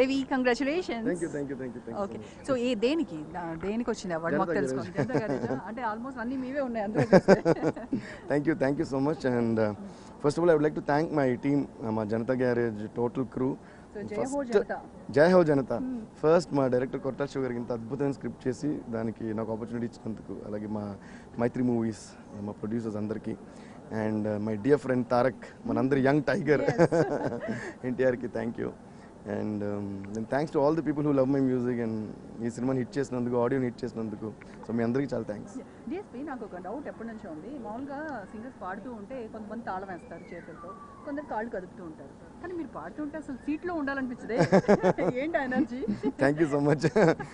Devi congratulations thank you thank you thank you thank okay so ఏ దేనికి దా- దేనికి వచ్చింది అవార్డు మాకు జనతా తెలుసుకోండి జనతా గ్యారేజ్ అంటే ఆల్మోస్ట్ అన్ని మీవే ఉన్నాయి అందులో thank you thank you so much and first of all I would like to thank my team మా Janatha garage total crew so జయ హో జనతా జై హో జనత ఫస్ట్ మా డైరెక్టర్ కొట్టాల్ షో గారికి ఇంత అద్భుతమైన స్క్రిప్ట్ చేసి దానికి నాకు ఆపర్చునిటీ ఇచ్చినందుకు అలాగే మా మైత్రి మూవీస్ మా ప్రొడ్యూసర్స్ అందరికీ and my dear friend Tarak మనందరి యంగ్ టైగర్ ఎన్టీఆర్కి థ్యాంక్ యూ అండ్ నేను thanks to all the people who love my music and ఈ సినిమాని హిట్ చేసినందుకు ఆడియోని హిట్ చేసినందుకు సో మీ అందరికీ చాలా థ్యాంక్స్ డిఎస్పీ నాకు ఒక డౌట్ ఎప్పటి నుంచో ఉంది మామూలుగా సింగర్స్ పాడుతూ ఉంటే కొంతమంది తాళం వేస్తారు చేతులతో కొందరు కాళ్ళు కదుపుతూ ఉంటారు కానీ మీరు పాడుతూ ఉంటే అసలు సీట్లో ఉండాలనిపించదే ఏంటి energy thank you so much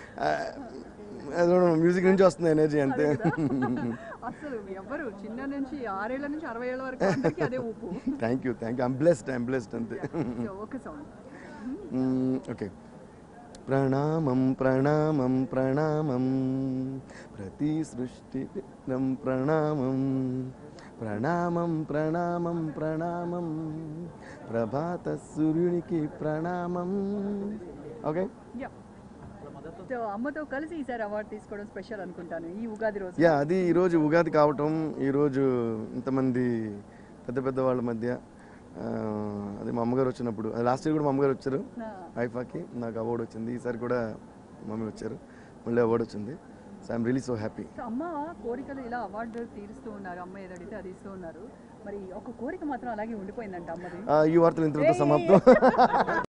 music నుంచి వస్తుంది ఎనర్జీ అంతే అసలు ఎవ్వరు చిన్న నుంచి ఆరేళ్ల నుంచి అరవై ఏళ్ళ వరకు అందరికీ అదే ఊపు thank you thank you I'm blessed I'm blessed అంతే సో ఒక సౌండ్ ఓకే ప్రణామం ప్రణామం ప్రణామం ప్రతి సృష్టి విఘ్నం ప్రణామం ప్రణామం ప్రణామం ప్రణామం ప్రభాత సూర్యునికి ప్రణామం ఓకే యా సో అమ్మతో కలిసి ఈసారి అవార్డు తీసుకోవడం స్పెషల్ అనుకుంటాను ఈ ఉగాది రోజు యా అది ఈరోజు ఉగాది కావటం ఈరోజు ఇంతమంది పెద్ద పెద్ద వాళ్ళ మధ్య ఆ, అది మా అమ్మగారు వచ్చినప్పుడు లాస్ట్ ఇయర్ కూడా మా అమ్మగారు వచ్చారు నా- ఐఫాకి నాకు అవార్డు వచ్చింది ఈసారి కూడా మమ్మీ వచ్చారు మళ్ళీ అవార్డు వచ్చింది so I'm really so happy so అమ్మ కోరికలు ఇలా అవార్డు తీరుస్తూ ఉన్నారు అమ్మ ఏది అడిగితే అది ఇస్తూ ఉన్నారు మరి ఒక కోరిక మాత్రం అలాగే ఉండిపోయిందంట అమ్మది ఈ వార్తలు ఇంతటితో సమాప్తం